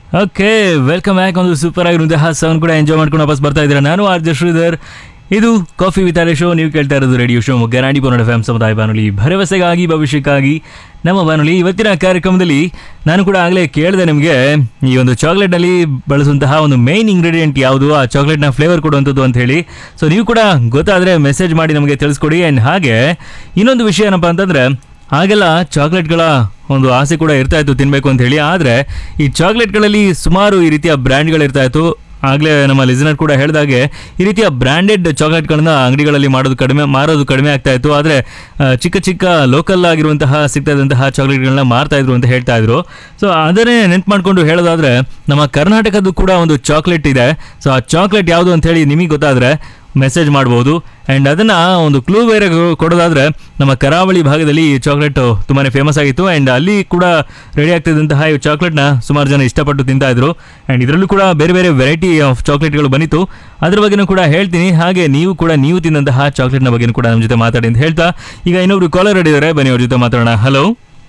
Okay welcome back ಒಂದು super ಆಗಿರುವಂತಹ song ಕೂಡ ಎಂಜಾಯ್ ಮಾಡ್ಕೊಂಡು ವಾಪಸ್ ಬರ್ತಾ ಇದ್ದೀರಾ ನಾನು ಆರ್ ಜೆ ಶ್ರೀಧರ್ ಇದು ಕಾಫಿ ವಿತ್ ಶೋ ನೀವು ಕೇಳ್ತಾ ಇರೋದು ರೇಡಿಯೋ ಶೋ ಗರಾಣಿ ಪೋನಡ ಫ್ಯಾಮ್ ಸಮುದಾಯ ಬಾನುಲಿ ಭರವಸೆಗಾಗಿ ಭವಿಷ್ಯಕ್ಕಾಗಿ ನಮ್ಮ ಬಾನುಲಿ ಇವತ್ತಿನ ಕಾರ್ಯಕ್ರಮದಲ್ಲಿ ನಾನು ಕೂಡ ಆಗಲೇ ಕೇಳಿದೆ ನಿಮಗೆ ಈ ಒಂದು ಚಾಕ್ಲೇಟ್ನಲ್ಲಿ ಬಳಸುವಂತಹ ಒಂದು ಮೇನ್ ಇಂಗ್ರೀಡಿಯೆಂಟ್ ಯಾವುದು ಆ ಚಾಕ್ಲೇಟ್ನ ಫ್ಲೇವರ್ ಕೊಡುವಂಥದ್ದು ಅಂತ ಹೇಳಿ ಸೊ ನೀವು ಕೂಡ ಗೊತ್ತಾದರೆ ಮೆಸೇಜ್ ಮಾಡಿ ನಮಗೆ ತಿಳಿಸ್ಕೊಡಿ ಆ್ಯಂಡ್ ಹಾಗೆ ಇನ್ನೊಂದು ವಿಷಯ ಏನಪ್ಪ ಅಂತಂದರೆ ಹಾಗೆಲ್ಲ ಚಾಕ್ಲೇಟ್ಗಳ ಒಂದು ಆಸೆ ಕೂಡ ಇರ್ತಾ ಇತ್ತು ತಿನ್ನಬೇಕು ಅಂತ ಹೇಳಿ ಆದರೆ ಈ ಚಾಕ್ಲೇಟ್ಗಳಲ್ಲಿ ಸುಮಾರು ಈ ರೀತಿಯ ಬ್ರ್ಯಾಂಡ್ಗಳು ಇರ್ತಾ ಇತ್ತು ಆಗಲೇ ನಮ್ಮ ಲಿಸನರ್ ಕೂಡ ಹೇಳಿದಾಗೆ ಈ ರೀತಿಯ ಬ್ರ್ಯಾಂಡೆಡ್ ಚಾಕ್ಲೇಟ್ಗಳನ್ನ ಅಂಗಡಿಗಳಲ್ಲಿ ಮಾಡೋದು ಕಡಿಮೆ ಮಾರೋದು ಕಡಿಮೆ ಆಗ್ತಾ ಇತ್ತು ಆದರೆ ಚಿಕ್ಕ ಚಿಕ್ಕ ಲೋಕಲ್ ಆಗಿರುವಂತಹ ಸಿಗ್ತಾ ಇದ್ದಂತಹ ಚಾಕ್ಲೇಟ್ಗಳನ್ನ ಮಾರ್ತಾ ಇದ್ರು ಅಂತ ಹೇಳ್ತಾ ಇದ್ರು ಸೊ ಅದನ್ನೇ ನೆನ್ಪು ಮಾಡ್ಕೊಂಡು ಹೇಳೋದಾದ್ರೆ ನಮ್ಮ ಕರ್ನಾಟಕದ್ದು ಕೂಡ ಒಂದು ಚಾಕ್ಲೇಟ್ ಇದೆ ಸೊ ಆ ಚಾಕ್ಲೇಟ್ ಯಾವುದು ಅಂತ ಹೇಳಿ ನಿಮಗೆ ಗೊತ್ತಾದರೆ ಮೆಸೇಜ್ ಮಾಡ್ಬೋದು ಆ್ಯಂಡ್ ಅದನ್ನು ಒಂದು ಕ್ಲೂ ಬೇರೆ ಕೊ- ಕೊಡೋದಾದ್ರೆ ನಮ್ಮ ಕರಾವಳಿ ಭಾಗದಲ್ಲಿ ಈ ಚಾಕ್ಲೇಟ್ ತುಂಬಾ ಫೇಮಸ್ ಆಗಿತ್ತು ಆ್ಯಂಡ್ ಅಲ್ಲಿ ಕೂಡ ರೆಡಿ ಆಗ್ತಿದ್ದಂತಹ ಈ ಚಾಕ್ಲೇಟ್ನ ಸುಮಾರು ಜನ ಇಷ್ಟಪಟ್ಟು ತಿಂತಾ ಇದ್ರು ಆ್ಯಂಡ್ ಇದರಲ್ಲೂ ಕೂಡ ಬೇರೆ ಬೇರೆ ವೆರೈಟಿ ಆಫ್ ಚಾಕ್ಲೇಟ್ಗಳು ಬಂದಿತ್ತು ಅದ್ರ ಬಗ್ಗೆನೂ ಕೂಡ ಹೇಳ್ತೀನಿ ಹಾಗೆ ನೀವು ಕೂಡ ನೀವು ತಿಂದಂತಹ ಚಾಕ್ಲೇಟ್ನ ಬಗ್ಗೆನೂ ಕೂಡ ನಮ್ಮ ಜೊತೆ ಮಾತಾಡಿ ಅಂತ ಹೇಳ್ತಾ ಈಗ ಇನ್ನೊಬ್ರು ಕಾಲರ್ ಹಿಡಿದಾರೆ ಬನ್ನಿ ಅವ್ರ ಜೊತೆ ಮಾತಾಡೋಣ hello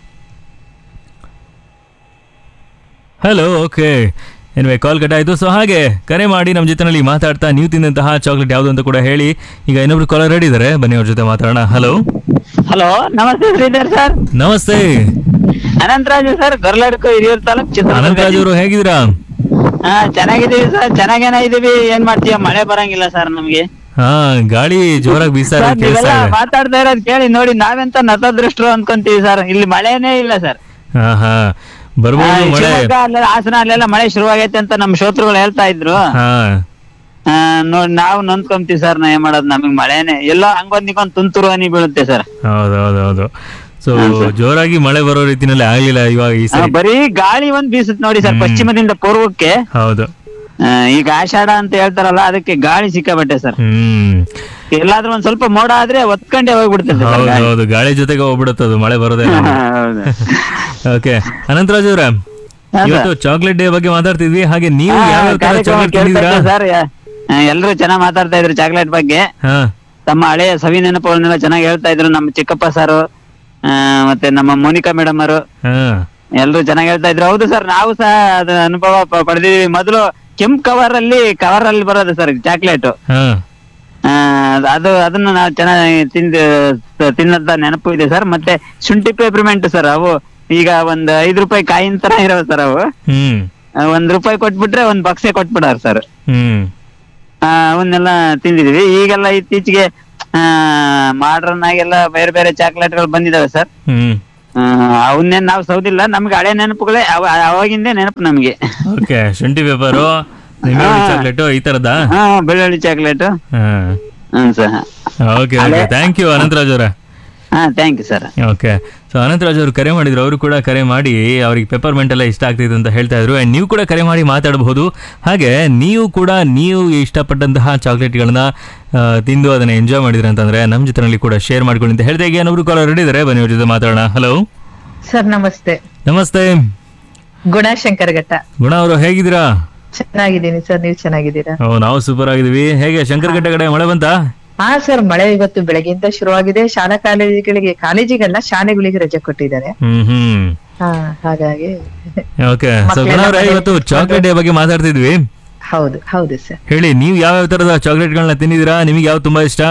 hello okay anyway call cut ಆಯಿತು ಸೊ ಹಾಗೆ ಕರೆ ಮಾಡಿ ನಮ್ಮ ಜೊತೆನಲ್ಲಿ ಮಾತಾಡ್ತಾ ನೀವು ತಿಂದಂತಹ ಚಾಕ್ಲೇಟ್ ಯಾವುದು ಅಂತ ಕೂಡ ಹೇಳಿ ಈಗ ಇನ್ನೊಬ್ರು ಕಾಲರ್ ರೆಡಿ ಇದ್ದಾರೆ ಬನ್ನಿ ಅವ್ರ ಜೊತೆ ಮಾತಾಡೋಣ ಹಲೋ ಹಲೋ ನಮಸ್ತೆ ಶ್ರೀಧರ್ ಸರ್ ನಮಸ್ತೆ ಅನಂತರಾಜು ಸರ್ ಗರ್ಲಡ್ಕು ಹಿರಿಯೂರು ತಾಲೂಕ್ ಚಿತ್ರದುರ್ಗ ಅನಂತರಾಜ್ ಅವರು ಹೇಗಿದ್ದೀರಾ ಹಾ ಚೆನ್ನಾಗಿದ್ದೀವಿ ಸರ್ ಚೆನ್ನಾಗೇನ ಇದೀವಿ ಏನ್ ಮಾಡ್ತೀಯ ಮಳೆ ಬರಂಗಿಲ್ಲ ಸರ್ ನಮ್ಗೆ ಹಾ ಗಾಳಿ ಜೋರಾಗಿ ಬೀಸ್ತಾ ಸರ್ ಇರೋದು ಕೇಳಿಸ್ತಾ ನೀವೆಲ್ಲ ಇದೆ ಮಾತಾಡ್ತಾ ಇರೋದ್ ಕೇಳಿ ನೋಡಿ ನಾವೆಂತ ನತದೃಷ್ಟರು ಅನ್ಕೊಂತೀವಿ ಸರ್ ಇಲ್ಲಿ ಮಳೆನೇ ಇಲ್ಲ ಸರ್ ಹಾ ಹಾ ಬರ್ಬೋದು ಮಳೆ ಶಿವಮೊಗ್ಗ ಅಲ್ಲೆಲ್ಲ ಹಾಸನ ಅಲ್ಲೆಲ್ಲ ಮಳೆ ಶುರುವಾಗೈತೆ ಅಂತ ನಮ್ ಶ್ರೋತೃಗಳು ಹೇಳ್ತಾ ಇದ್ರು ಹಾ ಆ, ನೋಡ್ ನಾವು ನೊಂದ್ಕೊಂತೀವಿ ಸರ್ ನಾ ಏನ್ ಮಾಡೋದು ನಮಗ್ ಮಳೆನೇ ಎಲ್ಲೋ ಹಂಗೊಂದ್ ನಿಂಗೊಂದ್ ತುಂತುರು ಹನಿ ಬೀಳುತ್ತೆ ಸರ್ ಹೌದು ಹೌದು ಹೌದು ಸೊ ಜೋರಾಗಿ ಮಳೆ ಬರೋ ರೀತಿನಲ್ಲಿ ಆಗ್ಲಿಲ್ಲ ಇವಾಗ ಈ ಆ, ಸರಿ ಬರೀ ಗಾಳಿ ಒಂದ್ ಬೀಸುತ್ತೆ ನೋಡಿ ಸರ್ ಹ್ಮ್. ಪಶ್ಚಿಮದಿಂದ ಪೂರ್ವಕ್ಕೆ ಹೌದು ಆ, ಈಗ ಆಷಾಢ ಅಂತ ಹೇಳ್ತಾರಲ್ಲ ಅದಕ್ಕೆ ಗಾಳಿ ಸಿಕ್ಕಾಬಟ್ಟೆ ಸರ್ ಹ್ಮ್ ಎಲ್ಲಾದ್ರೂ ಒಂದ್ ಸ್ವಲ್ಪ ಮೋಡ ಆದ್ರೆ ಒತ್ಕೊಂಡೆ ಹೋಗ್ಬಿಡ್ತದೆ ಸರ್ ಹೌದು ಗಾಳಿ. ಹೌದು ಗಾಳಿ ಜೊತೆಗೆ ಹೋಗ್ಬಿಡುತ್ತೆ ಅದು ಮಳೆ ಬರೋದೇ ಹೌದು. ಓಕೆ ಅನಂತರಾಜ್ ಅವರ ಹಾ, ಇವತ್ತು ಚಾಕ್ಲೇಟ್ ಡೇ ಬಗ್ಗೆ ಮಾತಾಡ್ತಿದ್ವಿ ಹಾಗೆ ನೀವು ಹಾ, ಯಾವ ತರ ಕಾರ್ಯಕ್ರಮ ಚಾಕ್ಲೇಟ್ ಕೇಳ್ತಾ ತಿಂದಿದ್ದೀರಾ ಇದ್ದೆ ಸರ್ ಆ, ಎಲ್ರೂ ಚೆನ್ನಾಗ್ ಮಾತಾಡ್ತಾ ಇದ್ರು ಚಾಕ್ಲೇಟ್ ಬಗ್ಗೆ ಹಾ ತಮ್ಮ ಹಳೆಯ ಸವಿ ನೆನಪುಗಳನ್ನೆಲ್ಲ ಚೆನ್ನಾಗಿ ಹೇಳ್ತಾ ಇದ್ರು ನಮ್ಮ ಚಿಕ್ಕಪ್ಪ ಸಾರು ಆ, ಮತ್ತೆ ನಮ್ಮ ಮೋನಿಕಾ ಮೇಡಮ್ ಅವರು ಹಾ ಎಲ್ರು ಚೆನ್ನಾಗಿ ಹೇಳ್ತಾ ಇದ್ರು ಹೌದು ಸರ್ ನಾವು ಸಹ ಅದು ಅನುಭವ ಪ- ಪಡೆದಿದೀವಿ ಮೊದಲು ಕೆಂಪ್ ಕವರ್ ಅಲ್ಲಿ ಕವರ್ ಅಲ್ಲಿ ಬರೋದು ಸರ್ ಚಾಕ್ಲೇಟ್ ಹಾ ಅದು ಅದನ್ನ ನಾವು ಚೆನ್ನಾಗಿ ತಿಂದು ತಿನ್ನದ ನೆನಪು ಇದೆ ಸರ್ ಮತ್ತೆ ಶುಂಠಿ ಪೇಪರ್ಮೆಂಟ್ ಸರ್ ಅವು ಈಗ ಒಂದ್ ಐದ್ ರೂಪಾಯಿ ಕಾಯಿನ ತರ ಇರವ ಸರ್ ಅವು ಹ್ಮ್ ಆ, ಒಂದ್ ರೂಪಾಯಿ ಕೊಟ್ಬಿಟ್ರೆ ಒಂದ್ ಬಕ್ಸೆ ಕೊಟ್ಬಿಡಾರ ಸರ್ ಹ್ಮ್ ಅವನ್ನೆಲ್ಲ ತಿಂದಿದೀವಿ ಈಗೆಲ್ಲ ಇತ್ತೀಚೆಗೆ ಮಾಡ್ರನ್ ಆಗೆಲ್ಲ ಬೇರೆ ಬೇರೆ ಚಾಕ್ಲೇಟ್ ಗಳು ಬಂದಿದಾವೆ ಸರ್ ಹ್ಮ್ ಅವನ್ನೇನ್ ನಾವು ಸೌದಿಲ್ಲ ನಮ್ಗೆ ಹಳೆ ನೆನಪುಗಳೇ ಅವ- ಅವಾಗಿಂದೇ ನೆನಪು ನಮ್ಗೆ ಓಕೆ ಶುಂಠಿ ಪೇಪರು ನಿಂಬೆ ಚಾಕ್ಲೇಟು ಈ ತರದಾ ಹಾ ಬೆಳ್ಳುಳ್ಳಿ ಚಾಕ್ಲೇಟ್ ಹಾ ಹ್ಮ್ sir okay okay thank you Anantharaj ಅವರ ಹಾ thank you sir okay so Anantharaj ಅವರು ಕರೆ ಮಾಡಿದ್ರು ಅವರು ಕೂಡ ಕರೆ ಮಾಡಿ ಅವ್ರಿಗೆ ಪೆಪರ್ಮೆಂಟ್ ಎಲ್ಲ ಇಷ್ಟ ಆಗ್ತಿದೆ ಅಂತ ಹೇಳ್ತಾ ಇದ್ರು ಆ್ಯಂಡ್ ನೀವು ಕೂಡ ಕರೆ ಮಾಡಿ ಮಾತಾಡಬಹುದು ಹಾಗೆ ನೀವು ಕೂಡ ನೀವು ಇಷ್ಟಪಟ್ಟಂತಹ ಚಾಕ್ಲೇಟ್ಗಳನ್ನ ಆ, ತಿಂದು ಅದನ್ನ ಎಂಜಾಯ್ ಮಾಡಿದ್ರಿ ಅಂತಂದ್ರೆ ನಮ್ಮ ಜೊತೆನಲ್ಲಿ ಕೂಡ ಶೇರ್ ಮಾಡ್ಕೊಳ್ಳಿ ಅಂತ ಹೇಳ್ತಾ ಈಗ ಏನೊಬ್ರು ಕಾಲರ್ ರೆಡಿ ಇದ್ದಾರೆ ಬನ್ನಿ ಅವ್ರ ಜೊತೆ ಮಾತಾಡೋಣ ಹಲೋ ಸರ್ ನಮಸ್ತೆ ನಮಸ್ತೆ ಗುಣಶಂಕರ್ ಘಟ್ಟ ಗುಣ ಅವರು ಹೇಗಿದ್ದೀರಾ ಚೆನ್ನಾಗಿದ್ದೀನಿ ಸರ್ ನೀವು ಚೆನ್ನಾಗಿದ್ದೀರಾ ಓ ನಾವು ಸೂಪರ್ ಆಗಿದ್ದೀವಿ ಹೇಗೆ ಶಂಕರಘಟ್ಟ ಕಡೆ ಮಳೆ ಬಂತಾ ಹಾ ಸರ್ ಮಳೆ ಇವತ್ತು ಬೆಳಗ್ಗೆಯಿಂದ ಶುರುವಾಗಿದೆ ಶಾಲಾ ಕಾಲೇಜುಗಳಿಗೆ ಕಾಲೇಜಿಗೆಲ್ಲ ಶಾಲೆಗಳಿಗೆ ರಜೆ ಕೊಟ್ಟಿದ್ದಾರೆ ಹ್ಮ್ ಹ್ಮ್ ಹಾ ಹಾಗಾಗಿ ಓಕೆ ಸೊ ಮಕ್ಳೆಲ್ಲ ಗುಣ ಅವರೇ ಮನೆ- ಇವತ್ತು ಚಾಕ್ಲೇಟ್ ಡೇ ಬಗ್ಗೆ ಮಾತಾಡ್ತಿದ್ವಿ ಹೌದು ಹೌದು ಸರ್ ಹೇಳಿ ನೀವು ಯಾವ್ಯಾವ ತರದ ಚಾಕ್ಲೇಟ್ಗಳನ್ನ ತಿಂದಿದ್ದೀರಾ ನಿಮಗೆ ಯಾವ್ದು ತುಂಬಾ ಇಷ್ಟ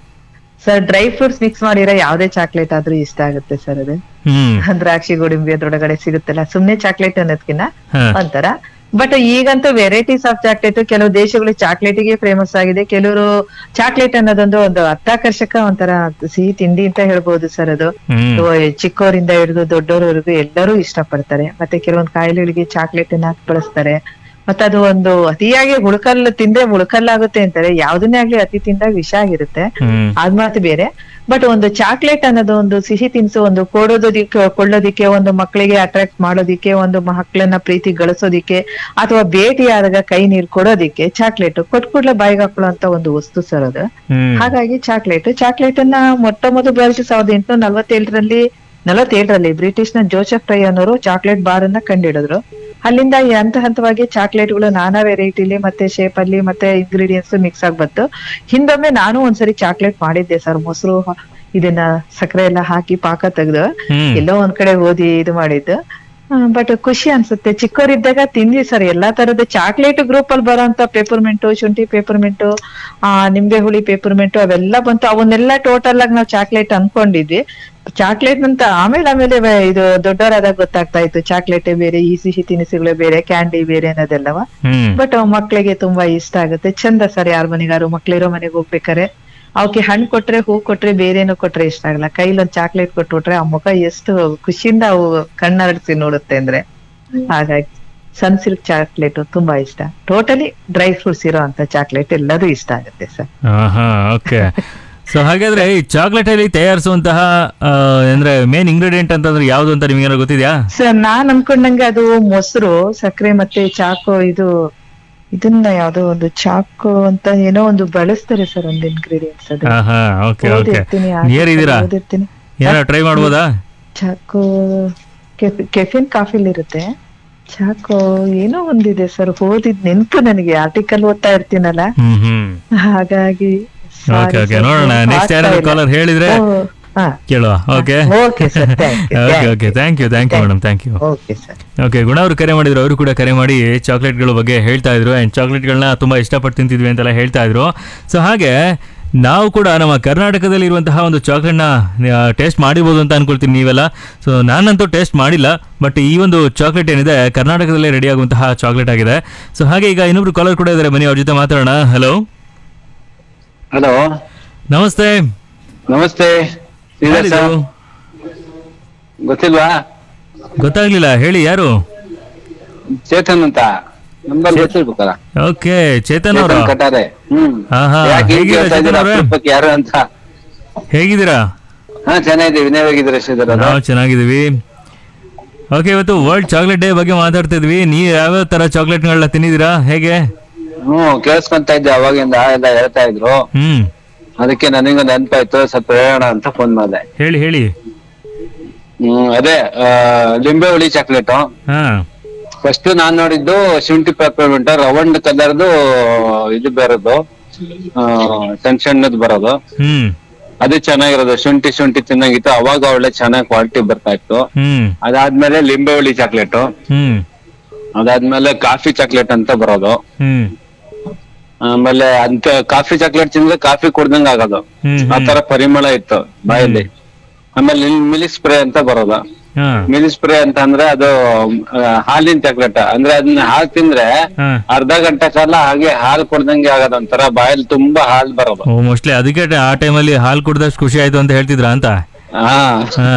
ಸರ್ ಡ್ರೈ ಫ್ರೂಟ್ಸ್ ಮಿಕ್ಸ್ ಮಾಡಿರೋ ಯಾವ್ದೇ ಚಾಕ್ಲೇಟ್ ಆದ್ರೂ ಇಷ್ಟ ಆಗುತ್ತೆ ಸರ್ ಅದು ಹ್ಮ್ ದ್ರಾಕ್ಷಿ ಗೋಡಂಬಿ ಅದ್ರೊಳಗಡೆ ಸಿಗುತ್ತಲ್ಲ ಸುಮ್ನೆ ಚಾಕ್ಲೇಟ್ ಅನ್ನೋದ್ಕಿನ್ನ ಹಾ. ಒಂಥರ ಬಟ್ ಈಗಂತೂ ವೆರೈಟೀಸ್ ಆಫ್ ಚಾಕ್ಲೇಟ್ ಕೆಲವು ದೇಶಗಳು ಚಾಕ್ಲೇಟಿಗೆ ಫೇಮಸ್ ಆಗಿದೆ ಕೆಲವರು ಚಾಕ್ಲೇಟ್ ಅನ್ನೋದೊಂದು ಒಂದು ಅರ್ಥಾಕರ್ಷಕ ಒಂಥರ ಸಿಹಿ ತಿಂಡಿ ಅಂತ ಹೇಳ್ಬೋದು ಸರ್ ಅದು ಹ್ಮ್ ಓ, ಚಿಕ್ಕವರಿಂದ ಹಿಡಿದು ದೊಡ್ಡವರವರೆಗೂ ಎಲ್ಲರೂ ಇಷ್ಟಪಡ್ತಾರೆ ಮತ್ತೆ ಕೆಲವೊಂದು ಕಾಯಿಲೆಗಳಿಗೆ ಚಾಕ್ಲೇಟ್ ಅನ್ನ ಹಾಕಿ ಬಳಸ್ತಾರೆ ಮತ್ತೆ ಅದು ಒಂದು ಅತಿಯಾಗಿ ಹುಳುಕಲ್ ತಿಂದ್ರೆ ಹುಳುಕಲ್ಲಾಗುತ್ತೆ ಅಂತಾರೆ ಯಾವ್ದನ್ನೇ ಆಗ್ಲಿ ಅತಿ ತಿಂದಾಗ ವಿಷ ಆಗಿರುತ್ತೆ ಹ್ಮ್ ಅದ್ ಮಾತು ಬೇರೆ ಬಟ್ ಒಂದು ಚಾಕ್ಲೇಟ್ ಅನ್ನೋದು ಒಂದು ಸಿಹಿ ತಿನಿಸು ಒಂದು ಕೊಡೋದಕ್ಕೆ ಕೊಳ್ಳೋದಿಕ್ಕೆ ಒಂದು ಮಕ್ಕಳಿಗೆ ಅಟ್ರಾಕ್ಟ್ ಮಾಡೋದಿಕ್ಕೆ ಒಂದು ಮಕ್ಕಳನ್ನ ಪ್ರೀತಿ ಗಳಿಸೋದಿಕ್ಕೆ ಅಥವಾ ಭೇಟಿಯಾದಾಗ ಕೈ ನೀರ್ ಕೊಡೋದಿಕ್ಕೆ ಚಾಕ್ಲೇಟ್ ಕೊಟ್ಕೂಡ್ಲೆ ಬಾಯಿಗೆ ಹಾಕೊಳ್ಳುವಂತ ಒಂದು ವಸ್ತು ಸರ್ ಅದು ಹ್ಮ್ ಹಾಗಾಗಿ ಚಾಕ್ಲೇಟ್ ಚಾಕ್ಲೇಟ್ ಅನ್ನ ಮೊಟ್ಟ ಮೊದಲು ಬಳಸಿ ಸಾವಿರದ ಎಂಟುನೂರ ನಲವತ್ತೇಳರಲ್ಲಿ ನಲವತ್ತೇಳರಲ್ಲಿ ಬ್ರಿಟಿಷ್ ನ ಜೋಸೆಫ್ ಫ್ರೈ ಅನ್ನೋರು ಚಾಕ್ಲೇಟ್ ಬಾರ್ ಅನ್ನ ಕಂಡಿಡಿದ್ರು ಅಲ್ಲಿಂದ ಈ ಹಂತ ಹಂತವಾಗಿ ಚಾಕ್ಲೇಟ್ಗಳು ನಾನಾ ವೆರೈಟಿಲಿ ಮತ್ತೆ ಶೇಪ್ ಅಲ್ಲಿ ಮತ್ತೆ ಇಂಗ್ರೀಡಿಯೆಂಟ್ಸ್ ಮಿಕ್ಸ್ ಆಗಿ ಬಂತು ಹಿಂದೊಮ್ಮೆ ನಾನು ಒಂದ್ಸರಿ ಚಾಕ್ಲೇಟ್ ಮಾಡಿದ್ದೆ ಸರ್ ಮೊಸರು ಇದನ್ನ ಸಕ್ಕರೆ ಎಲ್ಲ ಹಾಕಿ ಪಾಕ ತೆಗೆದು ಹ್ಮ್ ಎಲ್ಲೋ ಒಂದ್ ಕಡೆ ಓದಿ ಇದು ಮಾಡಿದ್ದು ಬಟ್ ಖುಷಿ ಅನ್ಸುತ್ತೆ ಚಿಕ್ಕವರಿದ್ದಾಗ ತಿಂದ್ವಿ ಸರ್ ಎಲ್ಲಾ ತರದ ಚಾಕ್ಲೇಟ್ ಗ್ರೂಪ್ ಅಲ್ಲಿ ಬರೋಂತ ಪೇಪರ್ಮೆಂಟು ಶುಂಠಿ ಪೇಪರ್ಮೆಂಟು ಆ ನಿಂಬೆ ಹುಳಿ ಪೇಪರ್ಮೆಂಟು ಅವೆಲ್ಲ ಬಂತು ಅವನ್ನೆಲ್ಲ ಟೋಟಲ್ ಆಗಿ ನಾವು ಚಾಕ್ಲೇಟ್ ಅನ್ಕೊಂಡಿದ್ವಿ ಚಾಕ್ಲೇಟ್ ಅಂತ ಆಮೇಲೆ ಆಮೇಲೆ ವ- ಇದು ದೊಡ್ಡವರಾದಾಗ ಗೊತ್ತಾಗ್ತಾ ಇತ್ತು ಚಾಕ್ಲೇಟ್ ಬೇರೆ ಈ ಸಿಹಿ ತಿನಿಸುಗಳು ಬೇರೆ ಕ್ಯಾಂಡಿ ಬೇರೆ ಅನ್ನೋದೆಲ್ಲವ ಹ್ಮ್ ಬಟ್ ಮಕ್ಳಿಗೆ ತುಂಬಾ ಇಷ್ಟ ಆಗುತ್ತೆ ಚಂದ ಸರ್ ಯಾರ ಮನೆಗಾರು ಮಕ್ಳಿರೋ ಮನೆಗೆ ಹೋಗ್ಬೇಕಾರೆ ಅವಕ್ಕೆ ಹಣ್ಣು ಕೊಟ್ರೆ ಹೂ ಕೊಟ್ರೆ ಬೇರೇನು ಕೊಟ್ರೆ ಇಷ್ಟ ಆಗಲ್ಲ ಕೈಲೊಂದ್ ಚಾಕ್ಲೇಟ್ ಕೊಟ್ಬಿಟ್ರೆ ಆ ಮುಖ ಎಷ್ಟು ಖುಷಿಯಿಂದ ಅವು ಕಣ್ಣರಡಿಸಿ ನೋಡುತ್ತೆ ಅಂದ್ರೆ ಹಾಗಾಗಿ ಸನ್ ಸಿಲ್ಕ್ ಚಾಕ್ಲೇಟ್ ತುಂಬಾ ಇಷ್ಟ ಟೋಟಲಿ ಡ್ರೈ ಫ್ರೂಟ್ಸ್ ಇರೋ ಅಂತ ಚಾಕ್ಲೇಟ್ ಎಲ್ಲದೂ ಇಷ್ಟ ಆಗುತ್ತೆ ಸರ್ ಹಾ ಓಕೆ ಸೊ ಹಾಗಾದ್ರೆ ಈ ಚಾಕ್ಲೇಟ್ ಅಲ್ಲಿ ತಯಾರಿಸುವಂತಹ ಆ, ಅಂದ್ರೆ ಮೇನ್ ಇಂಗ್ರೀಡಿಯೆಂಟ್ ಅಂತಂದ್ರೆ ಯಾವ್ದು ಅಂತ ನಿಮ್ಗೆ ಏನಾದ್ರು ಗೊತ್ತಿದ್ಯಾ ಸರ್ ನಾನ್ ಅನ್ಕೊಂಡಂಗೆ ಅದು ಮೊಸರು ಸಕ್ಕರೆ ಮತ್ತೆ ಚಾಕು ಇದು ಇದನ್ನ ಯಾವ್ದೋ ಒಂದು ಚಾಕು ಅಂತ ಏನೋ ಒಂದು ಬಳಸ್ತಾರೆ ಸರ್ ಒಂದು ಇಂಗ್ರೀಡಿಯೆಂಟ್ಸ್ ಅದು ಹಾ ಹಾ ಓಕೆ ಓಕೆ ಓದಿರ್ತೀನಿ ನಿಯರ್ ಇದೀರಾ ಓದಿರ್ತೀನಿ ಏನಾರ ಟ್ರೈ ಮಾಡ್ಬೋದಾ ಚಾಕು ಕೆಫಿನ್ ಕಾಫಿಲ್ ಇರುತ್ತೆ ಚಾಕು ಏನೋ ಒಂದಿದೆ ಸರ್ ಓದಿದ್ ನೆನ್ಪು ನನಗೆ ಆರ್ಟಿಕಲ್ ಓದ್ತಾ ಇರ್ತೀನಲ್ಲ ಹ್ಮ್ ಹ್ಮ್ ಹಾಗಾಗಿ ಓಕೆ ಓಕೆ ನೋಡೋಣ ನೆಕ್ಸ್ಟ್ ಯಾರಾದ್ರು ಕಾಲರ್ ಹೇಳಿದ್ರೆ ಕೇಳುವ okay okay sir okay okay thank you thank you madam thank you okay sir okay Guna ಅವರು ಕರೆ ಮಾಡಿದ್ರು ಅವರು ಕೂಡ ಕರೆ ಮಾಡಿ ಚಾಕ್ಲೇಟ್ಗಳ ಬಗ್ಗೆ ಹೇಳ್ತಾ ಇದ್ರು ಆ್ಯಂಡ್ ಚಾಕ್ಲೇಟ್ಗಳನ್ನ ತುಂಬ ಇಷ್ಟಪಟ್ಟು ತಿಂತಿದ್ವಿ ಅಂತೆಲ್ಲ ಹೇಳ್ತಾ ಇದ್ರು ಸೊ ಹಾಗೆ ನಾವು ಕೂಡ ನಮ್ಮ ಕರ್ನಾಟಕದಲ್ಲಿ ಇರುವಂತಹ ಒಂದು ಚಾಕ್ಲೇಟ್ನ ಟೇಸ್ಟ್ ಮಾಡಿರ್ಬೋದು ಅಂತ ಅನ್ಕೊಳ್ತೀನಿ ನೀವೆಲ್ಲ ಸೊ ನಾನಂತೂ ಟೇಸ್ಟ್ ಮಾಡಿಲ್ಲ ಬಟ್ ಈ ಒಂದು ಚಾಕ್ಲೇಟ್ ಏನಿದೆ ಕರ್ನಾಟಕದಲ್ಲೇ ರೆಡಿ ಆಗುವಂತಹ ಚಾಕ್ಲೇಟ್ ಆಗಿದೆ ಸೊ ಹಾಗೆ ಈಗ ಇನ್ನೊಬ್ರು ಕಾಲರ್ ಕೂಡ ಇದ್ದಾರೆ ಬನ್ನಿ ಅವ್ರ ಜೊತೆ ಮಾತಾಡೋಣ ಹಲೋ ಹಲೋ ನಮಸ್ತೆ ನಮಸ್ತೆ ಇದೆ ಯಾರಿದು? ಸರ್ ಗೊತ್ತಿಲ್ವಾ ಗೊತ್ತಾಗ್ಲಿಲ್ಲ ಹೇಳಿ ಯಾರು ಚೇತನ್ ಅಂತ ನಂಬರ್ ಗೊತ್ತಿರ್ಬೇಕಲ್ಲ ಓಕೆ ಚೇತನ್ ಅವರು ಚೇತನ್ ಕಟಾರೆ ಹ್ಮ್ ಹಾ, ಹಾ. ಯಾಕೆ ಹೀಗೆ ಹೇಗಿದ್ದೀರಾ ಹೇಳ್ತಾ ಇದ್ದೀರಾ ಚೇತನ್ ಅವ್ರೆ? ಅಪರೂಪಕ್ಕೆ ಯಾರು ಅಂತ ಹೇಗಿದ್ದೀರಾ ಹಾ ಚೆನ್ನಾಗಿದೆ ವಿನಯ್ ಹೇಗಿದ್ದೀರಾ ಶ್ರೀಧರ್ ಅವ್ರೆ? ನಾವು ಚೆನ್ನಾಗಿದ್ದೀವಿ ಓಕೆ ಇವತ್ತು ವರ್ಲ್ಡ್ ಚಾಕ್ಲೇಟ್ ಡೇ ಬಗ್ಗೆ ಮಾತಾಡ್ತಿದ್ವಿ ನೀವು ಯಾವ್ಯಾವ ತರ ಚಾಕ್ಲೇಟ್ಗಳನ್ನ ತಿನ್ನಿದ್ದೀರಾ ಹೇಗೆ ಹ್ಮ್ ಕೇಳಿಸ್ಕೊಂತ ಇದ್ದೆ ಅವಾಗಿಂದ ಎಲ್ಲ ಹೇಳ್ತಾ ಇದ್ರು ಹ್ಮ್ ಅದಕ್ಕೆ ನನಗೆ ನೆನಪಾಯ್ತು ಸ್ವಲ್ಪ ಹೇಳೋಣ ಅಂತ ಫೋನ್ ಮಾಡಿದೆ ಹೇಳಿ ಹೇಳಿ ಹ್ಮ್ ಅದೇ ಆ, ಲಿಂಬೆ ಹುಳಿ ಚಾಕ್ಲೇಟ್ ಹಾ ಫಸ್ಟ್ ನಾನ್ ನೋಡಿದ್ದು ಶುಂಠಿ ಪೆಪ್ಪರ್ಮೆಂಟ್ ರೌಂಡ್ ಕಲರ್ದು ಇದು ಬರೋದು ಆ, ಸಣ್ಣ ಸಣ್ಣದ್ ಬರೋದು ಹ್ಮ್ ಅದು ಚೆನ್ನಾಗಿರೋದು ಶುಂಠಿ ಶುಂಠಿ ತಿನ್ನಂಗಿತ್ತು ಅವಾಗ ಒಳ್ಳೆ ಚೆನ್ನಾಗಿ ಕ್ವಾಲಿಟಿ ಬರ್ತಾ ಇತ್ತು ಹ್ಮ್ ಅದಾದ್ಮೇಲೆ ಲಿಂಬೆ ಹುಳಿ ಚಾಕ್ಲೇಟ್ ಹ್ಮ್ ಅದಾದ್ಮೇಲೆ ಕಾಫಿ ಚಾಕ್ಲೇಟ್ ಅಂತ ಬರೋದು ಹ್ಮ್ ಆಮೇಲೆ ಅಂತ ಕಾಫಿ ಚಾಕ್ಲೇಟ್ ತಿಂದ್ರೆ ಕಾಫಿ ಕುಡ್ದಂಗ ಆಗೋದು ಹ್ಮ್ ಆ ತರ ಪರಿಮಳ ಇತ್ತು ಬಾಯಲ್ಲಿ ಆಮೇಲೆ ಮಿಲಿ ಸ್ಪ್ರೇ ಅಂತ ಬರೋದು ಹಾ ಮಿಲಿ ಸ್ಪ್ರೇ ಅಂತ ಅಂದ್ರೆ ಅದು ಆ, ಹಾಲಿನ ಚಾಕ್ಲೇಟ್ ಅಂದ್ರೆ ಅದನ್ನ ಹಾಲ್ ತಿಂದ್ರೆ ಹಾ ಅರ್ಧ ಗಂಟೆ ಕಾಲ ಹಾಗೆ ಹಾಲ್ ಕುಡ್ದಂಗೆ ಆಗೋದು ಒಂಥರ ಬಾಯಲ್ಲಿ ತುಂಬಾ ಹಾಲ್ ಬರೋದು ಓ ಮೋಸ್ಟ್ಲಿ ಅದಕ್ಕೆ ಆ ಟೈಮಲ್ಲಿ ಹಾಲು ಕುಡ್ದಷ್ಟು ಖುಷಿ ಆಯ್ತು ಅಂತ ಹೇಳ್ತಿದ್ರ ಅಂತ ಹಾ ಹಾ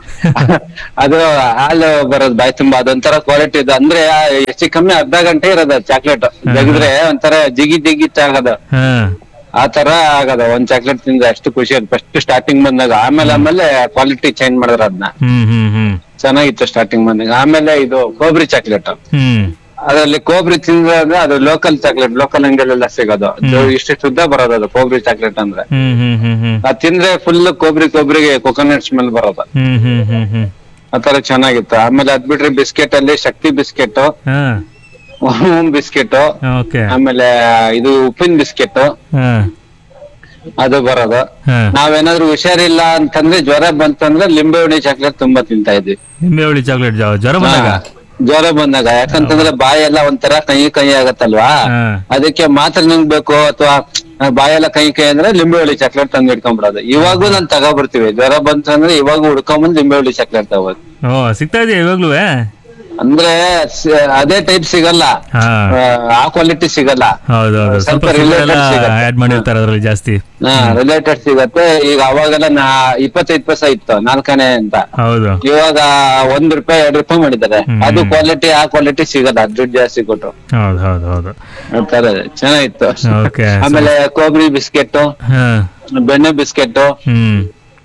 ಅದು ಹಾಲು ಬರೋದು ಬಾಯಿ ತುಂಬಾ ಅದೊಂಥರ ಕ್ವಾಲಿಟಿ ಇದೆ ಅಂದ್ರೆ ಆ ಹೆಚ್ಚು ಕಮ್ಮಿ ಅರ್ಧ ಗಂಟೆ ಇರೋದು ಚಾಕ್ಲೇಟ್ ಜಗಿದ್ರೆ ಒಂಥರ ಜಿಗಿ ಜಿಗಿ ಆಗದ ಹಾ ಆ ತರ ಆಗದ ಒಂದ್ ಚಾಕ್ಲೇಟ್ ತಿಂದ್ರೆ ಅಷ್ಟು ಖುಷಿ ಆಯ್ತು ಫಸ್ಟ್ ಸ್ಟಾರ್ಟಿಂಗ್ ಬಂದಾಗ ಆಮೇಲೆ ಆಮೇಲೆ ಕ್ವಾಲಿಟಿ ಚೇಂಜ್ ಮಾಡಿದ್ರ ಅದನ್ನ ಹ್ಮ್ ಹ್ಮ್ ಹ್ಮ್ ಚೆನ್ನಾಗಿತ್ತು ಸ್ಟಾರ್ಟಿಂಗ್ ಬಂದಾಗ ಆಮೇಲೆ ಇದು ಕೊಬ್ಬರಿ ಚಾಕ್ಲೇಟ್ ಹ್ಮ್ ಅದ್ರಲ್ಲಿ ಕೊಬ್ಬರಿ ತಿಂದ್ರೆ ಅದು ಲೋಕಲ್ ಚಾಕ್ಲೇಟ್ ಲೋಕಲ್ ಅಂಗಡಿಯಲ್ಲೆಲ್ಲ ಸಿಗೋದು ಅದು ಇಷ್ಟು ಉದ್ದ ಬರೋದು ಅದು ಕೊಬ್ಬರಿ ಚಾಕ್ಲೇಟ್ ಅಂದ್ರೆ ಹ್ಮ್ ಹ್ಮ್ ಹ್ಮ್ ಹ್ಮ್ ಅದ್ ತಿಂದ್ರೆ ಫುಲ್ ಕೊಬ್ಬರಿ ಕೊಬ್ಬರಿಗೆ ಕೊಕೊನಟ್ ಸ್ಮೆಲ್ ಬರೋದು ಹ್ಮ್ ಹ್ಮ್ ಹ್ಮ್ ಹ್ಮ್ ಆತರ ಚೆನ್ನಾಗಿತ್ತು ಆಮೇಲೆ ಅದ್ ಬಿಟ್ರೆ ಬಿಸ್ಕೆಟ್ ಅಲ್ಲಿ ಶಕ್ತಿ ಬಿಸ್ಕೆಟ್ ಹಾ ಬಿಸ್ಕೆಟ್ ಓಕೆ ಆಮೇಲೆ ಇದು ಉಪ್ಪಿನ ಬಿಸ್ಕೆಟ್ ಹಾ ಅದು ಬರೋದು ಹಾ ನಾವೇನಾದ್ರೂ ಹುಷಾರಿಲ್ಲ ಅಂತಂದ್ರೆ ಜ್ವರ ಬಂತಂದ್ರೆ ಲಿಂಬೆ ಹುಳಿ ಚಾಕ್ಲೇಟ್ ತುಂಬಾ ತಿಂತಾ ಇದ್ವಿ ನಿಂಬೆ ಹುಳಿ ಚಾಕ್ಲೇಟ್ ಜ್ವರ ಬಂದಾಗ ಹಾ, ಜ್ವರ ಬಂದಾಗ ಯಾಕಂತಂದ್ರೆ ಬಾಯಿ ಎಲ್ಲ ಒಂಥರ ಕೈ ಕೈ ಆಗತ್ತಲ್ವಾ ಹಾ ಅದಕ್ಕೆ ಮಾತ್ರ ನುಂಗ್ಬೇಕು ಅಥವಾ ಬಾಯೆಲ್ಲ ಕೈ ಕೈ ಅಂದ್ರೆ ಲಿಂಬೆ ಹುಳಿ ಚಾಕ್ಲೇಟ್ ತಂದು ಇಟ್ಕೊಂಡ್ಬಿಡೋದು ಇವಾಗೂ ನಾನ್ ತಗೊಬರ್ತೀವಿ ಜ್ವರ ಬಂತಂದ್ರೆ ಇವಾಗ ಹುಡ್ಕೊಂಬಂದ್ ಲಿಂಬೆ ಹುಳಿ ಚಾಕ್ಲೇಟ್ ತಗೋದು ಓ ಸಿಗ್ತಾ ಇದೆಯಾ ಇವಾಗ್ಲೂ ಅಂದ್ರೆ ಸ- ಅದೇ ಟೈಪ್ ಸಿಗಲ್ಲ ಹಾ ಆ, ಆ ಕ್ವಾಲಿಟಿ ಸಿಗಲ್ಲ ಹೌದು ಹೌದು ಸ್ವಲ್ಪ ಸ್ವಲ್ಪ sugar ಎಲ್ಲ related ಸಿಗತ್ತೆ. ಆಡ್ ಮಾಡಿರ್ತಾರೆ ಅದ್ರಲ್ಲಿ ಜಾಸ್ತಿ ಹಾ ರಿಲೇಟೆಡ್ ಸಿಗತ್ತೆ ಈಗ ಅವಾಗೆಲ್ಲ ನಾ ಇಪ್ಪತ್ತೈದು ಪೈಸೆ ಇತ್ತು ನಾಲ್ಕನೇ ಅಂತ ಹೌದು ಇವಾಗ ಒಂದ್ ರೂಪಾಯಿ ಎರಡ್ ರೂಪಾಯಿ ಮಾಡಿದ್ದಾರೆ ಹ್ಮ್. ಅದು ಕ್ವಾಲಿಟಿ ಆ ಕ್ವಾಲಿಟಿ ಸಿಗಲ್ಲ ದುಡ್ಡು ಜಾಸ್ತಿ ಕೊಟ್ಟು ಹೌದು ಹೌದು ಹೌದು ಆ ತರ ಚೆನ್ನಾಗಿತ್ತು ಓಕೆ ಆಮೇಲೆ ಕೊಬ್ಬರಿ ಬಿಸ್ಕೆಟ್ ಹಾ ಬೆಣ್ಣೆ ಬಿಸ್ಕೆಟ್ ಹ್ಮ್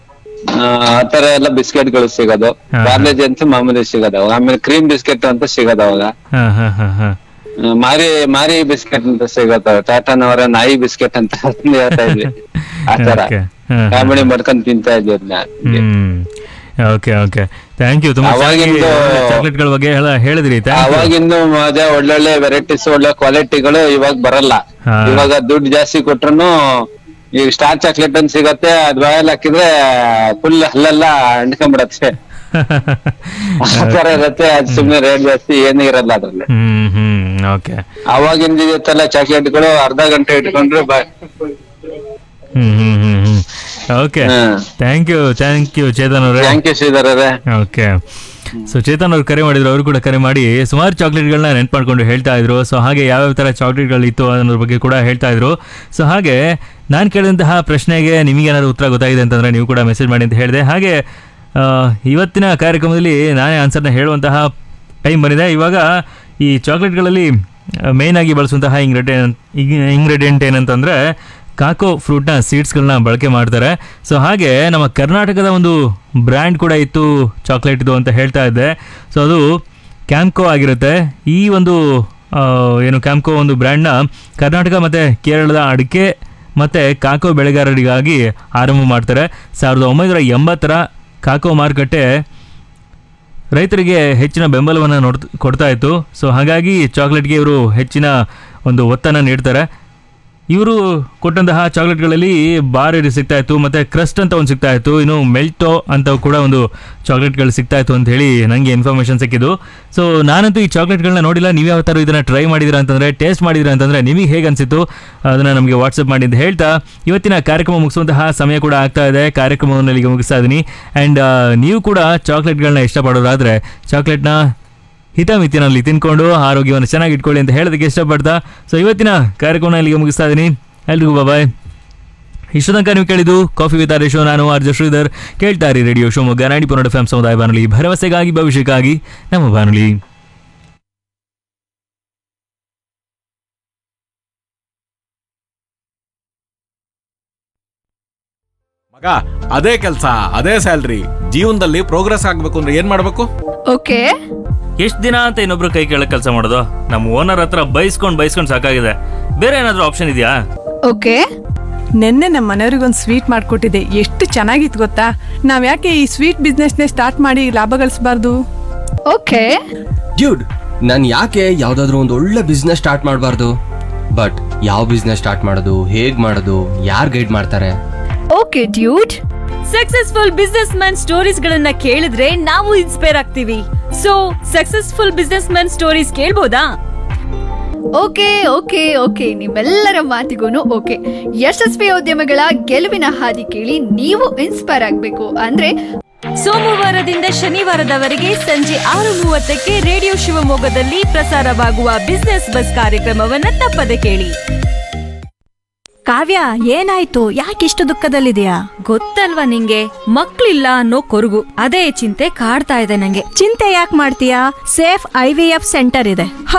ಆ ತರ ಎಲ್ಲ ಬಿಸ್ಕೆಟ್ ಗಳು ಸಿಗೋದು ಹಾ. ಪಾರ್ಲೇಜ್ ಅಂತ ಮಾಮೂಲಿ ಸಿಗೋದು ಆಮೇಲೆ ಕ್ರೀಮ್ ಬಿಸ್ಕೆಟ್ ಅಂತ ಸಿಗೋದು ಅವಾಗ ಹಾ ಹಾ ಹಾ ಹಾ ಆ, ಮಾರಿ ಮಾರಿ ಬಿಸ್ಕೆಟ್ ಅಂತ ಸಿಗೋದು ಟಾಟಾನವರ ನಾಯಿ ಬಿಸ್ಕೆಟ್ ಅಂತ ಹೇಳ್ತಾ ಇದ್ವಿ ಆ ತರ Okay. ಹಾ, ಹಾ. ಕಾಮಿಡಿ ಮಾಡ್ಕೊಂಡ್ ತಿಂತಾ ಇದ್ವಿ ಅದನ್ನ ಹ್ಮ್ ಓಕೆ ಓಕೆ ಥ್ಯಾಂಕ್ ಯು ತುಂಬಾ ಅವಾಗಿಂದು- ಚಾಕ್ಲೇಟ್ಗಳ ಬಗ್ಗೆ ಹೇಳ ಹೇಳಿದ್ರಿ ಥ್ಯಾಂಕ್ ಯು ಅವಾಗಿಂದು ಮಜಾ ಒಳ್ಳೊಳ್ಳೆ ವೆರೈಟೀಸ್ ಒಳ್ಳೆ ಕ್ವಾಲಿಟಿಗಳು ಇವಾಗ ಬರಲ್ಲ ಹಾ. ಇವಾಗ ದುಡ್ಡು ಜಾಸ್ತಿ ಕೊಟ್ರು ಈಗ ಸ್ಟಾರ್ ಚಾಕ್ಲೇಟ್ ಅಂತ ಸಿಗತ್ತೆ ಅದ್ ಬಾಯಲ್ಲಿ ಹಾಕಿದ್ರೆ ಫುಲ್ ಹಲ್ಲೆಲ್ಲ ಅಂಟ್ಕೊಂಡ್ಬಿಡತ್ತೆ ಆ ತರ ಇರತ್ತೆ ಅದ್ ಸುಮ್ನೆ ರೇಟ್ ಜಾಸ್ತಿ ಏನೂ ಇರಲ್ಲ ಅದ್ರಲ್ಲಿ ಹ್ಮ್ ಹ್ಮ್ ಓಕೆ ಅವಾಗಿಂದ ಇರುತ್ತಲ್ಲ ಚಾಕ್ಲೇಟ್ಗಳು ಅರ್ಧ ಗಂಟೆ ಇಟ್ಕೊಂಡ್ರೆ ಬಾ ಹ್ಮ್ ಹ್ಮ್ ಹ್ಮ್ ಹ್ಮ್ ಓಕೆ ಹ್ಮ್. Thank you thank you Chetan ಅವರೇ ಥ್ಯಾಂಕ್ ಯು ಶ್ರೀಧರ್ ಅವರೇ ಓಕೆ ಸೊ ಚೇತನ್ ಅವ್ರು ಕರೆ ಮಾಡಿದ್ರು ಅವರು ಕೂಡ ಕರೆ ಮಾಡಿ ಸುಮಾರು ಚಾಕ್ಲೇಟ್ಗಳನ್ನ ನೆನ್ಪು ಮಾಡ್ಕೊಂಡು ಹೇಳ್ತಾ ಇದ್ರು ಸೊ ಹಾಗೆ ಯಾವ್ಯಾವ ಥರ ಚಾಕ್ಲೇಟ್ಗಳು ಇತ್ತು ಅನ್ನೋದ್ರ ಬಗ್ಗೆ ಕೂಡ ಹೇಳ್ತಾ ಇದ್ರು ಸೊ ಹಾಗೆ ನಾನು ಕೇಳಿದಂತಹ ಪ್ರಶ್ನೆಗೆ ನಿಮಗೇನಾದ್ರು ಉತ್ತರ ಗೊತ್ತಾಗಿದೆ ಅಂತಂದ್ರೆ ನೀವು ಕೂಡ ಮೆಸೇಜ್ ಮಾಡಿ ಅಂತ ಹೇಳಿದೆ ಹಾಗೆ ಆ, ಇವತ್ತಿನ ಕಾರ್ಯಕ್ರಮದಲ್ಲಿ ನಾನೇ ಆನ್ಸರ್ನ ಹೇಳುವಂತಹ ಟೈಮ್ ಬಂದಿದೆ ಇವಾಗ ಈ ಚಾಕ್ಲೇಟ್ಗಳಲ್ಲಿ ಮೇಯ್ನ್ ಆಗಿ ಬಳಸುವಂತಹ ಇಂಗ್ರೆಡಿಯೆಂಟ್ ಇಂಗ್ರೀಡಿಯೆಂಟ್ ಏನಂತಂದರೆ ಕಾಕೋ ಫ್ರೂಟ್ನ ಸೀಡ್ಸ್ಗಳನ್ನ ಬಳಕೆ ಮಾಡ್ತಾರೆ ಸೊ ಹಾಗೆ ನಮ್ಮ ಕರ್ನಾಟಕದ ಒಂದು ಬ್ರ್ಯಾಂಡ್ ಕೂಡ ಇತ್ತು ಚಾಕ್ಲೇಟ್ ಇದು ಅಂತ ಹೇಳ್ತಾ ಇದ್ದೆ ಸೊ ಅದು ಕ್ಯಾಂಪ್ಕೋ ಆಗಿರುತ್ತೆ ಈ ಒಂದು ಆ, ಏನು ಕ್ಯಾಂಪ್ಕೋ ಒಂದು ಬ್ರ್ಯಾಂಡ್ನ ಕರ್ನಾಟಕ ಮತ್ತು ಕೇರಳದ ಅಡಿಕೆ ಮತ್ತು ಕಾಕೋ ಬೆಳೆಗಾರರಿಗಾಗಿ ಆರಂಭ ಮಾಡ್ತಾರೆ ಸಾವಿರದ ಒಂಬೈನೂರ ಎಂಬತ್ತರ ಕಾಕೋ ಮಾರುಕಟ್ಟೆ ರೈತರಿಗೆ ಹೆಚ್ಚಿನ ಬೆಂಬಲವನ್ನು ನೋಡ್ ಕೊಡ್ತಾ ಇತ್ತು ಸೊ ಹಾಗಾಗಿ ಚಾಕ್ಲೇಟ್ಗೆ ಇವರು ಹೆಚ್ಚಿನ ಒಂದು ಒತ್ತನ್ನು ನೀಡ್ತಾರೆ ಇವರು ಕೊಟ್ಟಂತಹ ಚಾಕ್ಲೇಟ್ಗಳಲ್ಲಿ ಬಾರ್ ಸಿಗ್ತಾ ಇತ್ತು ಮತ್ತು ಕ್ರಸ್ಟ್ ಅಂತ ಒಂದು ಸಿಗ್ತಾ ಇತ್ತು ಇನ್ನು ಮೆಲ್ಟೋ ಅಂತ ಕೂಡ ಒಂದು ಚಾಕ್ಲೇಟ್ಗಳು ಸಿಗ್ತಾ ಇತ್ತು ಅಂತ ಹೇಳಿ ನನಗೆ ಇನ್ಫಾರ್ಮೇಷನ್ ಸಿಕ್ಕಿದ್ದು ಸೊ ನಾನಂತೂ ಈ ಚಾಕ್ಲೇಟ್ಗಳನ್ನ ನೋಡಿಲ್ಲ ನೀವು ಯಾವ ಥರ ಇದನ್ನು ಟ್ರೈ ಮಾಡಿದಿರಾ ಅಂತಂದರೆ ಟೇಸ್ಟ್ ಮಾಡಿದಿರಾ ಅಂತಂದರೆ ನಿಮಗೆ ಹೇಗೆ ಅನಿಸಿತ್ತು ಅದನ್ನು ನಮಗೆ ವಾಟ್ಸಪ್ ಮಾಡಿ ಅಂತ ಹೇಳ್ತಾ ಇವತ್ತಿನ ಕಾರ್ಯಕ್ರಮ ಮುಗಿಸುವಂತಹ ಸಮಯ ಕೂಡ ಆಗ್ತಾ ಇದೆ ಕಾರ್ಯಕ್ರಮವನ್ನು ಇಲ್ಲಿಗೆ ಮುಗಿಸ್ತಾ ಇದ್ದೀನಿ ಆ್ಯಂಡ್ ನೀವು ಕೂಡ ಚಾಕ್ಲೇಟ್ಗಳನ್ನ ಇಷ್ಟಪಡೋದಾದರೆ ಚಾಕ್ಲೇಟ್ನ ಹಿತಮಿತಿನಲ್ಲಿ ತಿನ್ಕೊಂಡು ಆರೋಗ್ಯವನ್ನು ಚೆನ್ನಾಗಿ ಇಟ್ಕೊಳ್ಳಿ ಅಂತ ಹೇಳೋದಕ್ಕೆ ಇಷ್ಟಪಡ್ತಾ ಸೊ ಇವತ್ತಿನ ಕಾರ್ಯಕ್ರಮ ಇಲ್ಲಿಗೆ ಮುಗಿಸ್ತಾ ಇದ್ದೀನಿ ಎಲ್ರಿಗೂ ಬಾಯ್ ಇಷ್ಟು ತನಕ ನೀವು ಕೇಳಿದ್ದು ಕಾಫಿ ವಿತ್ ಆರ್ ಶೋ ನಾನು ಆರ್ಜ ಶ್ರೀಧರ್ ಕೇಳ್ತಾ ಇರಿ ರೇಡಿಯೋ ಶಿವಮೊಗ್ಗ ನಾಡಿ ಪುನಡ ಎಫ್ ಸಮುದಾಯ ಬಾನುಲಿ ಭರವಸೆಗಾಗಿ ಭವಿಷ್ಯಕ್ಕಾಗಿ ನಮ್ಮ ಬಾನುಲಿ ಮಗ ಅದೇ ಕೆಲಸ ಅದೇ ಸ್ಯಾಲ್ರಿ ಜೀವನದಲ್ಲಿ ಪ್ರೋಗ್ರೆಸ್ ಆಗ್ಬೇಕು ಅಂದ್ರೆ ಏನ್ ಮಾಡ್ಬೇಕು ಓಕೆ ಎಷ್ಟು ದಿನ ಅಂತ ಇನ್ನೊಬ್ರು ಕೈ ಕೆಳಗೆ ಕೆಲಸ ಮಾಡೋದು ನಮ್ಮ ಓನರ್ ಹತ್ರ ಬೈಸ್ಕೊಂಡು ಬೈಸ್ಕೊಂಡು ಸಾಕಾಗಿದೆ ಬೇರೆ ಏನಾದರೂ ಆಪ್ಷನ್ ಇದೆಯಾ ಓಕೆ ನಿನ್ನೆ ನಮ್ಮ ಮನೆಯವ್ರಿಗೊಂದು ಸ್ವೀಟ್ ಮಾಡಿಕೊಟ್ಟಿದ್ದೆ ಎಷ್ಟು ಚೆನ್ನಾಗಿತ್ತು ಗೊತ್ತಾ ನಾವ್ ಯಾಕೆ ಈ ಸ್ವೀಟ್ ಬಿಸ್ನೆಸ್ನೇ ಸ್ಟಾರ್ಟ್ ಮಾಡಿ ಲಾಭ ಗಳಿಸಬಾರ್ದು ಓಕೆ ಡ್ಯೂಡ್ ನಾನು ಯಾಕೆ ಯಾವ್ದಾದ್ರು ಒಂದು ಒಳ್ಳೆ ಬಿಸ್ನೆಸ್ ಸ್ಟಾರ್ಟ್ ಮಾಡಬಾರ್ದು ಬಟ್ ಯಾವ ಬಿಸ್ನೆಸ್ ಸ್ಟಾರ್ಟ್ ಮಾಡೋದು ಹೇಗ್ ಮಾಡೋದು ಯಾರು ಗೈಡ್ ಮಾಡ್ತಾರೆ okay dude successful business man stories ಗಳನ್ನ ಕೇಳಿದ್ರೆ ನಾವು ಇನ್ಸ್ಪೈರ್ ಆಗ್ತೀವಿ so successful business man stories ಕೇಳ್ಬೋದಾ ಓಕೆ ಓಕೆ ಓಕೆ ನಿಮ್ಮೆಲ್ಲರ ಮಾತಿಗೂ ಓಕೆ ಯಶಸ್ವಿ ಉದ್ಯಮಗಳ ಗೆಲುವಿನ ಹಾದಿ ಕೇಳಿ ನೀವು ಇನ್ಸ್ಪೈರ್ ಆಗಬೇಕು ಅಂದ್ರೆ ಸೋಮವಾರದಿಂದ ಶನಿವಾರದವರೆಗೆ ಸಂಜೆ ಆರು ಮೂವತ್ತಕ್ಕೆ ರೇಡಿಯೋ ಶಿವಮೊಗ್ಗದಲ್ಲಿ ಪ್ರಸಾರವಾಗುವ ಬಿಸ್ನೆಸ್ ಬಸ್ ಕಾರ್ಯಕ್ರಮವನ್ನ ತಪ್ಪದೆ ಕೇಳಿ ಕಾವ್ಯ ಏನಾಯ್ತು ಯಾಕಿಷ್ಟು ದುಃಖದಲ್ಲಿದೆಯಾ ಗೊತ್ತಲ್ವಾ ನಿಂಗೆ ಮಕ್ಳಿಲ್ಲ ಅನ್ನೋ ಕೊರಗು ಅದೇ ಚಿಂತೆ ಕಾಡ್ತಾ ಇದೆ ನಂಗೆ ಚಿಂತೆ ಯಾಕೆ ಮಾಡ್ತೀಯಾ safe I V F centre ಇದೆ